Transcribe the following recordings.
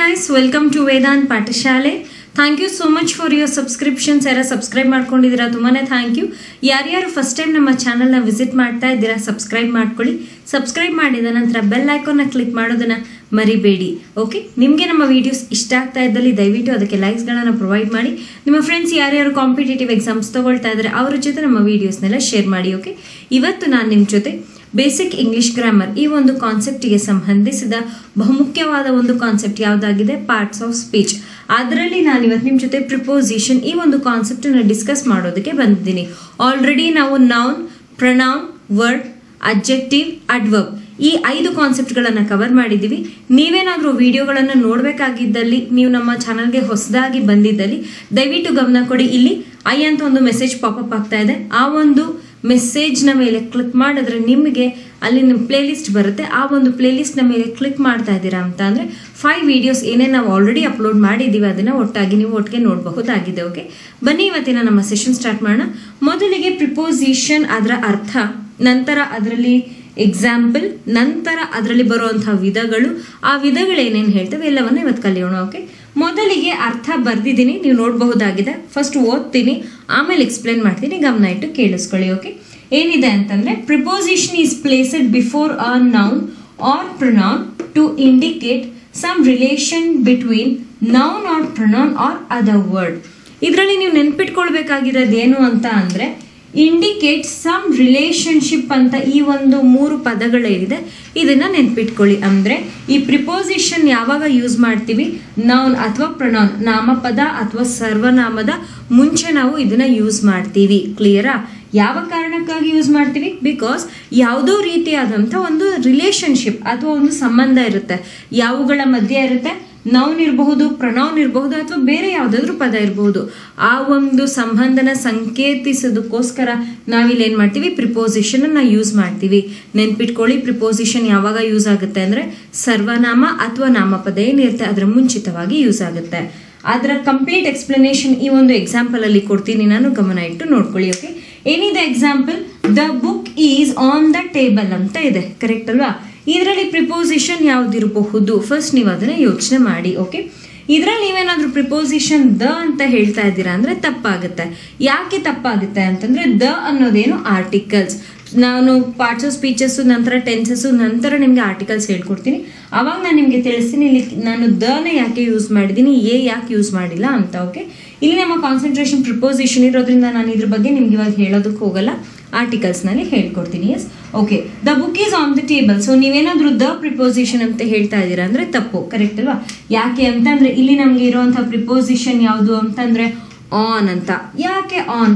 guys welcome to Vedant ಪಾಠಶಾಲೆ thank you so much for your subscriptions ಯಾರ subscribe ಮಾಡ್ಕೊಂಡಿದ್ದೀರಾ ತುಂಬಾ ಥ್ಯಾಂಕ್ ಯು ಯಾರ್ಯಾರು ಫಸ್ಟ್ ಟೈಮ್ ನಮ್ಮ ಚಾನಲ್ನ ವಿಸಿಟ್ ಮಾಡ್ತಾ ಇದ್ದೀರಾ ಸಬ್ಸ್ಕ್ರೈಬ್ ಮಾಡ್ಕೊಳ್ಳಿ ಸಬ್ಸ್ಕ್ರೈಬ್ ಮಾಡಿದ ನಂತರ ಬೆಲ್ ಐಕಾನ್ನ ಕ್ಲಿಕ್ ಮಾಡೋದನ್ನ ಮರಿಬೇಡಿ ಓಕೆ ನಿಮಗೆ ನಮ್ಮ ವಿಡಿಯೋಸ್ ಇಷ್ಟ ಆಗ್ತಾ ಇದ್ದಲ್ಲಿ ದಯವಿಟ್ಟು ಅದಕ್ಕೆ ಲೈಕ್ಸ್ಗಳನ್ನು ಪ್ರೊವೈಡ್ ಮಾಡಿ ನಿಮ್ಮ ಫ್ರೆಂಡ್ಸ್ ಯಾರ್ಯಾರು ಕಾಂಪಿಟೇಟಿವ್ ಎಕ್ಸಾಮ್ಸ್ ತಗೊಳ್ತಾ ಇದ್ದಾರೆ ಅವರ ಜೊತೆ ನಮ್ಮ ವಿಡಿಯೋಸ್ನೆಲ್ಲ ಶೇರ್ ಮಾಡಿ ಓಕೆ ಇವತ್ತು ನಾನು ನಿಮ್ಮ ಜೊತೆ ಬೇಸಿಕ್ ಇಂಗ್ಲಿಷ್ ಗ್ರಾಮರ್ ಈ ಒಂದು ಕಾನ್ಸೆಪ್ಟಿಗೆ ಸಂಬಂಧಿಸಿದ ಬಹುಮುಖ್ಯವಾದ ಒಂದು ಕಾನ್ಸೆಪ್ಟ್ ಯಾವುದಾಗಿದೆ ಪಾರ್ಟ್ಸ್ ಆಫ್ ಸ್ಪೀಚ್ ಅದರಲ್ಲಿ ನಾನು ಇವತ್ತು ನಿಮ್ಮ ಜೊತೆ ಪ್ರಿಪೋಸಿಷನ್ ಈ ಒಂದು ಕಾನ್ಸೆಪ್ಟನ್ನು ಡಿಸ್ಕಸ್ ಮಾಡೋದಕ್ಕೆ ಬಂದಿದ್ದೀನಿ ಆಲ್ರೆಡಿ ನಾವು noun pronoun word objective adverb ಈ ಐದು ಕಾನ್ಸೆಪ್ಟ್ಗಳನ್ನು ಕವರ್ ಮಾಡಿದ್ದೀವಿ ನೀವೇನಾದರೂ ವಿಡಿಯೋಗಳನ್ನು ನೋಡಬೇಕಾಗಿದ್ದಲ್ಲಿ ನೀವು ನಮ್ಮ ಚಾನಲ್ಗೆ ಹೊಸದಾಗಿ ಬಂದಿದ್ದಲ್ಲಿ ದಯವಿಟ್ಟು ಗಮನ ಕೊಡಿ ಇಲ್ಲಿ ಐ ಅಂತ ಒಂದು ಮೆಸೇಜ್ ಪಾಪಪ್ ಆಗ್ತಾ ಇದೆ ಆ ಒಂದು ಮೆಸೇಜ್ನ ಮೇಲೆ ಕ್ಲಿಕ್ ಮಾಡಿದ್ರೆ ನಿಮಗೆ ಅಲ್ಲಿ ನಿಮ್ಮ ಪ್ಲೇ ಲಿಸ್ಟ್ ಬರುತ್ತೆ ಆ ಒಂದು ಪ್ಲೇ ಲಿಸ್ಟ್ನ ಮೇಲೆ ಕ್ಲಿಕ್ ಮಾಡ್ತಾ ಇದ್ದೀರಾ ಅಂತ ಅಂದರೆ ಫೈವ್ ವಿಡಿಯೋಸ್ ಏನೇ ನಾವು ಆಲ್ರೆಡಿ ಅಪ್ಲೋಡ್ ಮಾಡಿದ್ದೀವಿ ಅದನ್ನು ಒಟ್ಟಾಗಿ ನೀವು ಒಟ್ಟಿಗೆ ನೋಡಬಹುದಾಗಿದೆ ಓಕೆ ಬನ್ನಿ ಇವತ್ತಿನ ನಮ್ಮ ಸೆಷನ್ ಸ್ಟಾರ್ಟ್ ಮಾಡೋಣ ಮೊದಲಿಗೆ ಪ್ರಿಪೋಸಿಷನ್ ಅದರ ಅರ್ಥ ನಂತರ ಅದರಲ್ಲಿ ಎಕ್ಸಾಂಪಲ್ ನಂತರ ಅದರಲ್ಲಿ ಬರುವಂತಹ ವಿಧಗಳು ಆ ವಿಧಗಳು ಏನೇನು ಹೇಳ್ತೇವೆ ಎಲ್ಲವನ್ನು ಇವತ್ತು ಕಲಿಯೋಣ ಓಕೆ ಮೊದಲಿಗೆ ಅರ್ಥ ಬರ್ದಿದ್ದೀನಿ ನೀವು ನೋಡಬಹುದಾಗಿದೆ ಫಸ್ಟ್ ಓದ್ತೀನಿ ಆಮೇಲೆ ಎಕ್ಸ್ಪ್ಲೇನ್ ಮಾಡ್ತೀನಿ ಗಮನ ಇಟ್ಟು ಕೇಳಿಸ್ಕೊಳ್ಳಿ ಓಕೆ ಏನಿದೆ ಅಂತಂದ್ರೆ preposition is placed before a noun or pronoun to indicate some relation between noun or pronoun or other word ಇದರಲ್ಲಿ ನೀವು ನೆನ್ಪಿಟ್ಕೊಳ್ಬೇಕಾಗಿರೋದು ಏನು ಅಂತ ಅಂದ್ರೆ ಇಂಡಿಕೇಟ್ ಸಮ್ ರಿಲೇಶನ್ಶಿಪ್ ಅಂತ ಈ ಒಂದು ಮೂರು ಪದಗಳೇನಿದೆ ಇದನ್ನ ನೆನ್ಪಿಟ್ಕೊಳ್ಳಿ ಅಂದ್ರೆ ಈ ಪ್ರಿಪೋಸಿಷನ್ ಯಾವಾಗ ಯೂಸ್ ಮಾಡ್ತೀವಿ ನೌನ್ ಅಥವಾ ಪ್ರೊನೌನ್ ನಾಮಪದ ಅಥವಾ ಸರ್ವನಾಮದ ಮುಂಚೆ ನಾವು ಇದನ್ನ ಯೂಸ್ ಮಾಡ್ತೀವಿ ಕ್ಲಿಯರಾ ಯಾವ ಕಾರಣಕ್ಕಾಗಿ ಯೂಸ್ ಮಾಡ್ತೀವಿ ಬಿಕಾಸ್ ಯಾವುದೋ ರೀತಿಯಾದಂಥ ಒಂದು ರಿಲೇಶನ್ಶಿಪ್ ಅಥವಾ ಒಂದು ಸಂಬಂಧ ಇರುತ್ತೆ ಯಾವುಗಳ ಮಧ್ಯೆ ಇರುತ್ತೆ ನೌನ್ ಇರಬಹುದು ಪ್ರನೌನ್ ಇರಬಹುದು ಅಥವಾ ಬೇರೆ ಯಾವುದಾದ್ರೂ ಪದ ಇರಬಹುದು ಆ ಒಂದು ಸಂಬಂಧನ ಸಂಕೇತಿಸೋದಕ್ಕೋಸ್ಕರ ನಾವಿಲ್ಲಿ ಏನು ಮಾಡ್ತೀವಿ ಪ್ರಿಪೋಸಿಷನ್ ಅನ್ನ ಯೂಸ್ ಮಾಡ್ತೀವಿ ನೆನ್ಪಿಟ್ಕೊಳ್ಳಿ ಪ್ರಿಪೋಸಿಷನ್ ಯಾವಾಗ ಯೂಸ್ ಆಗುತ್ತೆ ಅಂದ್ರೆ ಸರ್ವನಾಮ ಅಥವಾ ನಾಮಪದ ಏನಿರುತ್ತೆ ಅದರ ಮುಂಚಿತವಾಗಿ ಯೂಸ್ ಆಗುತ್ತೆ ಅದರ ಕಂಪ್ಲೀಟ್ ಎಕ್ಸ್ಪ್ಲನೇಷನ್ ಈ ಒಂದು ಎಕ್ಸಾಂಪಲ್ ಅಲ್ಲಿ ಕೊಡ್ತೀನಿ ನಾನು ಗಮನ ಇಟ್ಟು ನೋಡ್ಕೊಳ್ಳಿ ಓಕೆ ಏನಿದೆ example the book is on the table ಅಂತ ಇದೆ ಕರೆಕ್ಟ್ ಅಲ್ವಾ ಇದರಲ್ಲಿ ಪ್ರಿಪೋಸಿಷನ್ ಯಾವ್ದಿರಬಹುದು ಫಸ್ಟ್ ನೀವು ಅದನ್ನ ಯೋಚನೆ ಮಾಡಿ ಓಕೆ ಇದರಲ್ಲಿ ನೀವೇನಾದ್ರೂ ಪ್ರಿಪೋಸಿಷನ್ ದ ಅಂತ ಹೇಳ್ತಾ ಇದ್ದೀರಾ ಅಂದ್ರೆ ತಪ್ಪಾಗುತ್ತೆ ಯಾಕೆ ತಪ್ಪಾಗುತ್ತೆ ಅಂತಂದ್ರೆ ದ ಅನ್ನೋದೇನು ಆರ್ಟಿಕಲ್ಸ್ ನಾನು ಪಾರ್ಟ್ಸ್ ಆಫ್ ಸ್ಪೀಚಸ್ ನಂತರ ಟೆನ್ಸಸ್ ನಂತರ ನಿಮಗೆ ಆರ್ಟಿಕಲ್ಸ್ ಹೇಳ್ಕೊಡ್ತೀನಿ ಅವಾಗ ನಾನು ನಿಮಗೆ ತಿಳಿಸ್ತೀನಿ ಇಲ್ಲಿ ನಾನು ದನ ಯಾಕೆ ಯೂಸ್ ಮಾಡಿದ್ದೀನಿ ಎ ಯಾಕೆ ಯೂಸ್ ಮಾಡಿಲ್ಲ ಅಂತ ಓಕೆ ಇಲ್ಲಿ ನಮ್ಮ ಕಾನ್ಸಂಟ್ರೇಷನ್ ಪ್ರಿಪೋಸಿಷನ್ ಇರೋದ್ರಿಂದ ನಾನು ಇದ್ರ ಬಗ್ಗೆ ನಿಮ್ಗೆ ಇವಾಗ ಹೇಳೋದಕ್ಕೆ ಹೋಗಲ್ಲ ಆರ್ಟಿಕಲ್ಸ್ನಲ್ಲಿ ಹೇಳ್ಕೊಡ್ತೀನಿ yes okay the book is on the table so ನೀವೇನಾದ್ರೂ ದ ಪ್ರಿಪೋಸಿಷನ್ ಅಂತ ಹೇಳ್ತಾ ಇದ್ದೀರಾ ಅಂದ್ರೆ ತಪ್ಪು ಕರೆಕ್ಟ್ ಅಲ್ವಾ ಯಾಕೆ ಅಂತಂದ್ರೆ ಇಲ್ಲಿ ನಮ್ಗೆ ಇರುವಂತಹ ಪ್ರಿಪೋಸಿಷನ್ ಯಾವುದು ಅಂತಂದ್ರೆ ಆನ್ ಅಂತ ಯಾಕೆ ಆನ್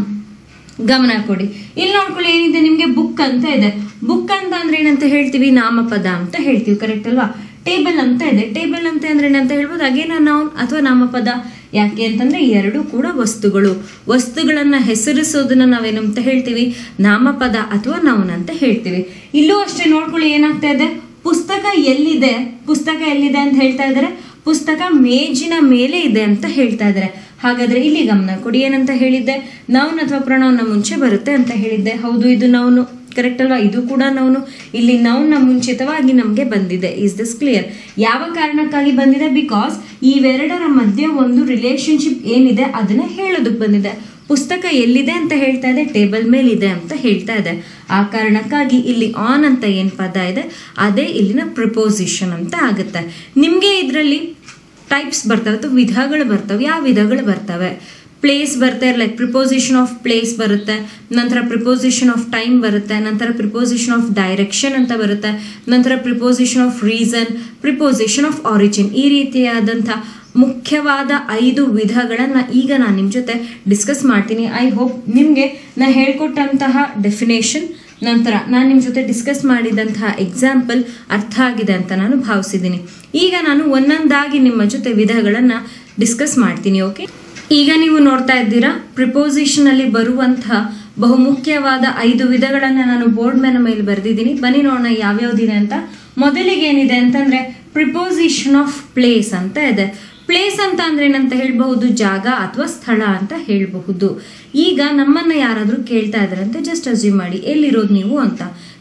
ಗಮನ ಕೊಡಿ ಇಲ್ಲಿ ನೋಡ್ಕೊಳ್ಳಿ ಏನಿದೆ ನಿಮ್ಗೆ ಬುಕ್ ಅಂತ ಇದೆ ಬುಕ್ ಅಂತ ಅಂದ್ರೆ ಏನಂತ ಹೇಳ್ತೀವಿ ನಾಮಪದ ಅಂತ ಹೇಳ್ತೀವಿ ಕರೆಕ್ಟ್ ಅಲ್ವಾ ಟೇಬಲ್ ಅಂತ ಇದೆ ಟೇಬಲ್ ಅಂತ ಅಂದ್ರೆ ಏನಂತ ಹೇಳ್ಬೋದು ಅಗೇನ ನೌನ್ ಅಥವಾ ನಾಮಪದ ಯಾಕೆ ಅಂತಂದ್ರೆ ಎರಡು ಕೂಡ ವಸ್ತುಗಳು ವಸ್ತುಗಳನ್ನ ಹೆಸರಿಸೋದನ್ನ ನಾವೇನಂತ ಹೇಳ್ತೀವಿ ನಾಮಪದ ಅಥವಾ ನೌನ್ ಅಂತ ಹೇಳ್ತೀವಿ ಇಲ್ಲೂ ಅಷ್ಟೇ ನೋಡ್ಕೊಳ್ಳಿ ಏನಾಗ್ತಾ ಇದೆ ಪುಸ್ತಕ ಎಲ್ಲಿದೆ ಪುಸ್ತಕ ಎಲ್ಲಿದೆ ಅಂತ ಹೇಳ್ತಾ ಇದ್ದಾರೆ ಪುಸ್ತಕ ಮೇಜಿನ ಮೇಲೆ ಇದೆ ಅಂತ ಹೇಳ್ತಾ ಇದ್ದಾರೆ ಹಾಗಾದ್ರೆ ಇಲ್ಲಿ ಗಮನ ಕೊಡಿ ಏನಂತ ಹೇಳಿದ್ದೆ ನೌನ್ ಅಥವಾ ಪ್ರಣವನ ಮುಂಚೆ ಬರುತ್ತೆ ಅಂತ ಹೇಳಿದ್ದೆ ಹೌದು ಇದು ನೌನು ಕರೆಕ್ಟ್ ಅಲ್ವಾ ಇದು ಕೂಡ ನೌನು ಇಲ್ಲಿ ನೌನ್ನ ಮುಂಚಿತವಾಗಿ ನಮಗೆ ಬಂದಿದೆ ಇಸ್ ದಿಸ್ ಕ್ಲಿಯರ್ ಯಾವ ಕಾರಣಕ್ಕಾಗಿ ಬಂದಿದೆ ಬಿಕಾಸ್ ಇವೆರಡರ ಮಧ್ಯೆ ಒಂದು ರಿಲೇಶನ್ಶಿಪ್ ಏನಿದೆ ಅದನ್ನ ಹೇಳೋದಕ್ಕೆ ಬಂದಿದೆ ಪುಸ್ತಕ ಎಲ್ಲಿದೆ ಅಂತ ಹೇಳ್ತಾ ಇದೆ ಟೇಬಲ್ ಮೇಲೆ ಇದೆ ಅಂತ ಹೇಳ್ತಾ ಇದೆ ಆ ಕಾರಣಕ್ಕಾಗಿ ಇಲ್ಲಿ ಆನ್ ಅಂತ ಏನ್ ಪದ ಇದೆ ಅದೇ ಇಲ್ಲಿನ ಪ್ರಿಪೋಸಿಷನ್ ಅಂತ ಆಗುತ್ತೆ ನಿಮ್ಗೆ ಇದರಲ್ಲಿ ಟೈಪ್ಸ್ ಬರ್ತವೆ ಅಥವಾ ವಿಧಗಳು ಬರ್ತವೆ ಯಾವ ವಿಧಗಳು ಬರ್ತವೆ ಪ್ಲೇಸ್ ಬರುತ್ತೆ ಲೈಕ್ ಪ್ರಿಪೋಸಿಷನ್ ಆಫ್ ಪ್ಲೇಸ್ ಬರುತ್ತೆ ನಂತರ ಪ್ರಿಪೋಸಿಷನ್ ಆಫ್ ಟೈಮ್ ಬರುತ್ತೆ ನಂತರ ಪ್ರಿಪೋಸಿಷನ್ ಆಫ್ ಡೈರೆಕ್ಷನ್ ಅಂತ ಬರುತ್ತೆ ನಂತರ preposition of reason preposition of origin ಈ ರೀತಿಯಾದಂಥ ಮುಖ್ಯವಾದ ಐದು ವಿಧಗಳನ್ನು ಈಗ ನಾನು ನಿಮ್ಮ ಜೊತೆ ಡಿಸ್ಕಸ್ ಮಾಡ್ತೀನಿ ಐ ಹೋಪ್ ನಿಮಗೆ ನಾ ಹೇಳ್ಕೊಟ್ಟಂತಹ ಡೆಫಿನೇಷನ್ ನಂತರ ನಾನು ನಿಮ್ಮ ಜೊತೆ ಡಿಸ್ಕಸ್ ಮಾಡಿದಂತಹ ಎಕ್ಸಾಂಪಲ್ ಅರ್ಥ ಆಗಿದೆ ಅಂತ ನಾನು ಭಾವಿಸಿದ್ದೀನಿ ಈಗ ನಾನು ಒಂದೊಂದಾಗಿ ನಿಮ್ಮ ಜೊತೆ ವಿಧಗಳನ್ನು ಡಿಸ್ಕಸ್ ಮಾಡ್ತೀನಿ ಓಕೆ ಈಗ ನೀವು ನೋಡ್ತಾ ಇದ್ದೀರಾ ಪ್ರಿಪೋಸಿಷನ್ ಅಲ್ಲಿ ಬರುವಂತಹ ಬಹುಮುಖ್ಯವಾದ ಐದು ವಿಧಗಳನ್ನ ನಾನು ಬೋರ್ಡ್ ಮೇಲೆ ಮೇಲೆ ಬರೆದಿದ್ದೀನಿ ಬನ್ನಿ ನೋಡೋಣ ಯಾವ್ಯಾವ್ದಿದೆ ಅಂತ ಮೊದಲಿಗೆ ಏನಿದೆ ಅಂತಂದ್ರೆ ಪ್ರಿಪೋಸಿಷನ್ ಆಫ್ ಪ್ಲೇಸ್ ಅಂತ ಇದೆ ಪ್ಲೇಸ್ ಅಂತ ಅಂದ್ರೆ ಏನಂತ ಹೇಳ್ಬಹುದು ಜಾಗ ಅಥವಾ ಸ್ಥಳ ಅಂತ ಹೇಳಬಹುದು ಈಗ ನಮ್ಮನ್ನ ಯಾರಾದ್ರೂ ಕೇಳ್ತಾ ಇದಾರೆ ಅಂತ ಜಸ್ಟ್ ಅಸ್ಯೂಮ್ ಮಾಡಿ ಎಲ್ಲಿರೋದು ನೀವು ಅಂತ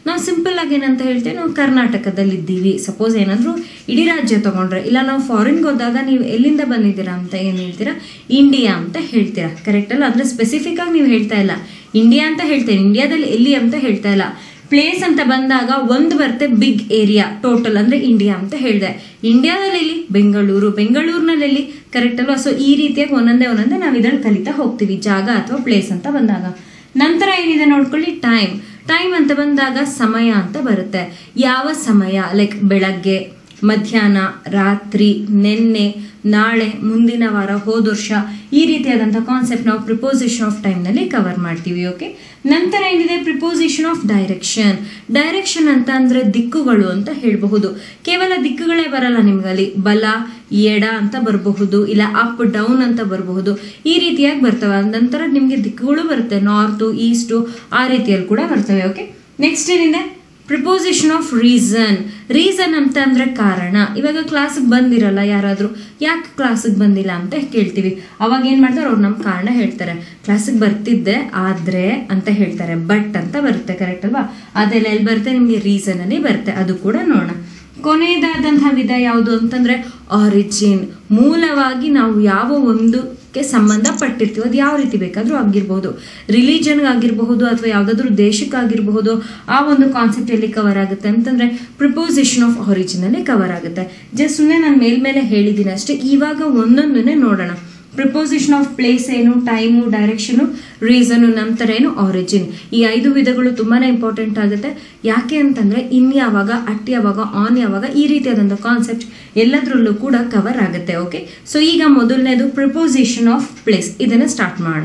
ನಾವು ಸಿಂಪಲ್ ಆಗಿ ಏನಂತ ಹೇಳ್ತೇವೆ ನಾವು ಕರ್ನಾಟಕದಲ್ಲಿ ಇದ್ದೀವಿ ಸಪೋಸ್ ಏನಾದರೂ ಇಡೀ ರಾಜ್ಯ ತಗೊಂಡ್ರೆ ಇಲ್ಲ ನಾವು ಫಾರಿನ್ಗೆ ಹೋದಾಗ ನೀವು ಎಲ್ಲಿಂದ ಬಂದಿದ್ದೀರಾ ಅಂತ ಏನು ಹೇಳ್ತೀರಾ ಇಂಡಿಯಾ ಅಂತ ಹೇಳ್ತೀರಾ ಕರೆಕ್ಟ್ ಅಲ್ಲ ಅಂದರೆ ಸ್ಪೆಸಿಫಿಕ್ ಆಗಿ ನೀವು ಹೇಳ್ತಾ ಇಲ್ಲ ಇಂಡಿಯಾ ಅಂತ ಹೇಳ್ತೇನೆ ಇಂಡಿಯಾದಲ್ಲಿ ಎಲ್ಲಿ ಅಂತ ಹೇಳ್ತಾ ಇಲ್ಲ ಪ್ಲೇಸ್ ಅಂತ ಬಂದಾಗ ಒಂದು ಬರುತ್ತೆ ಬಿಗ್ ಏರಿಯಾ ಟೋಟಲ್ ಅಂದ್ರೆ ಇಂಡಿಯಾ ಅಂತ ಹೇಳಿದೆ ಇಂಡಿಯಾದಲ್ಲಿ ಎಲ್ಲಿ ಬೆಂಗಳೂರು ಬೆಂಗಳೂರಿನಲ್ಲಿ ಎಲ್ಲಿ ಕರೆಕ್ಟ್ ಅಲ್ವಾ ಸೊ ಈ ರೀತಿಯಾಗಿ ಒಂದೊಂದೇ ಒಂದೊಂದೇ ನಾವು ಇದನ್ನು ಕಲಿತಾ ಹೋಗ್ತೀವಿ ಜಾಗ ಅಥವಾ ಪ್ಲೇಸ್ ಅಂತ ಬಂದಾಗ ನಂತರ ಏನಿದೆ ನೋಡ್ಕೊಳ್ಳಿ ಟೈಮ್ ಟೈಮ್ ಅಂತ ಬಂದಾಗ ಸಮಯ ಅಂತ ಬರುತ್ತೆ ಯಾವ ಸಮಯ ಲೈಕ್ ಬೆಳಗ್ಗೆ ಮಧ್ಯಾಹ್ನ ರಾತ್ರಿ ನಿನ್ನೆ ನಾಳೆ ಮುಂದಿನ ವಾರ ಹೋದ ವರ್ಷ ಈ ರೀತಿಯಾದಂಥ ಕಾನ್ಸೆಪ್ಟ್ ನಾವು ಪ್ರಿಪೋಸಿಷನ್ ಆಫ್ ಟೈಮ್ನಲ್ಲಿ ಕವರ್ ಮಾಡ್ತೀವಿ ಓಕೆ ನಂತರ ಏನಿದೆ ಪ್ರಿಪೋಸಿಷನ್ ಆಫ್ ಡೈರೆಕ್ಷನ್ ಡೈರೆಕ್ಷನ್ ಅಂತ ಅಂದರೆ ದಿಕ್ಕುಗಳು ಅಂತ ಹೇಳಬಹುದು ಕೇವಲ ದಿಕ್ಕುಗಳೇ ಬರಲ್ಲ ನಿಮ್ಗಲ್ಲಿ ಬಲ ಎಡ ಅಂತ ಬರಬಹುದು ಇಲ್ಲ ಅಪ್ ಡೌನ್ ಅಂತ ಬರಬಹುದು ಈ ರೀತಿಯಾಗಿ ಬರ್ತವೆ ನಂತರ ನಿಮಗೆ ದಿಕ್ಕುಗಳು ಬರುತ್ತೆ ನಾರ್ತು ಈಸ್ಟು ಆ ರೀತಿಯಲ್ಲಿ ಕೂಡ ಬರ್ತವೆ ಓಕೆ ನೆಕ್ಸ್ಟ್ ಏನಿದೆ ಪ್ರಿಪೋಸಿಷನ್ ಆಫ್ ರೀಸನ್ ರೀಸನ್ ಅಂತ ಅಂದ್ರೆ ಕಾರಣ ಇವಾಗ ಕ್ಲಾಸಿಗೆ ಬಂದಿರಲ್ಲ ಯಾರಾದರೂ ಯಾಕೆ ಕ್ಲಾಸಿಗೆ ಬಂದಿಲ್ಲ ಅಂತ ಕೇಳ್ತೀವಿ ಅವಾಗ ಏನು ಮಾಡ್ತಾರೆ ಅವ್ರು ನಮ್ಮ ಕಾರಣ ಹೇಳ್ತಾರೆ ಕ್ಲಾಸಿಗೆ ಬರ್ತಿದ್ದೆ ಆದರೆ ಅಂತ ಹೇಳ್ತಾರೆ ಬಟ್ ಅಂತ ಬರುತ್ತೆ ಕರೆಕ್ಟ್ ಅಲ್ವಾ ಅದೆಲ್ಲ ಎಲ್ಲಿ ಬರುತ್ತೆ ನಿಮಗೆ ರೀಸನಲ್ಲಿ ಬರುತ್ತೆ ಅದು ಕೂಡ ನೋಡೋಣ ಕೊನೆಯದಾದಂತಹ ವಿಧ ಯಾವುದು ಅಂತಂದ್ರೆ ಆರಿಜಿನ್ ಮೂಲವಾಗಿ ನಾವು ಯಾವ ಒಂದಕ್ಕೆ ಸಂಬಂಧಪಟ್ಟಿರ್ತೀವಿ ಅದು ಯಾವ ರೀತಿ ಬೇಕಾದರೂ ಆಗಿರ್ಬೋದು ರಿಲಿಜನ್ಗೆ ಆಗಿರಬಹುದು ಅಥವಾ ಯಾವುದಾದ್ರೂ ದೇಶಕ್ಕಾಗಿರಬಹುದು ಆ ಒಂದು ಕಾನ್ಸೆಪ್ಟ್ ಎಲ್ಲಿ ಕವರ್ ಆಗುತ್ತೆ ಅಂತಂದ್ರೆ ಪ್ರಿಪೋಸಿಷನ್ ಆಫ್ ಆರಿಜಿನ್ ಅಲ್ಲಿ ಕವರ್ ಆಗುತ್ತೆ ಜಸ್ಟ್ ಸುಮ್ಮನೆ ನಾನು ಮೇಲ್ಮೇಲೆ ಹೇಳಿದ್ದೀನಿ ಅಷ್ಟೇ ಇವಾಗ ಒಂದೊಂದನ್ನೇ ನೋಡೋಣ ಪ್ರಿಪೋಸಿಷನ್ ಆಫ್ ಪ್ಲೇಸ್ ಏನು ಟೈಮು ಡೈರೆಕ್ಷನು ರೀಸನು ನಂತರ ಏನು ಆರಿಜಿನ್ ಈ ಐದು ವಿಧಗಳು ತುಂಬಾನೇ ಇಂಪಾರ್ಟೆಂಟ್ ಆಗುತ್ತೆ ಯಾಕೆ ಅಂತಂದ್ರೆ ಇನ್ ಯಾವಾಗ ಅಟ್ ಯಾವಾಗ ಆನ್ ಯಾವಾಗ ಈ ರೀತಿಯಾದಂಥ ಕಾನ್ಸೆಪ್ಟ್ ಎಲ್ಲದರಲ್ಲೂ ಕೂಡ ಕವರ್ ಆಗುತ್ತೆ ಓಕೆ ಸೊ ಈಗ ಮೊದಲನೇದು ಪ್ರಿಪೋಸಿಷನ್ ಆಫ್ ಪ್ಲೇಸ್ ಇದನ್ನ ಸ್ಟಾರ್ಟ್ ಮಾಡೋಣ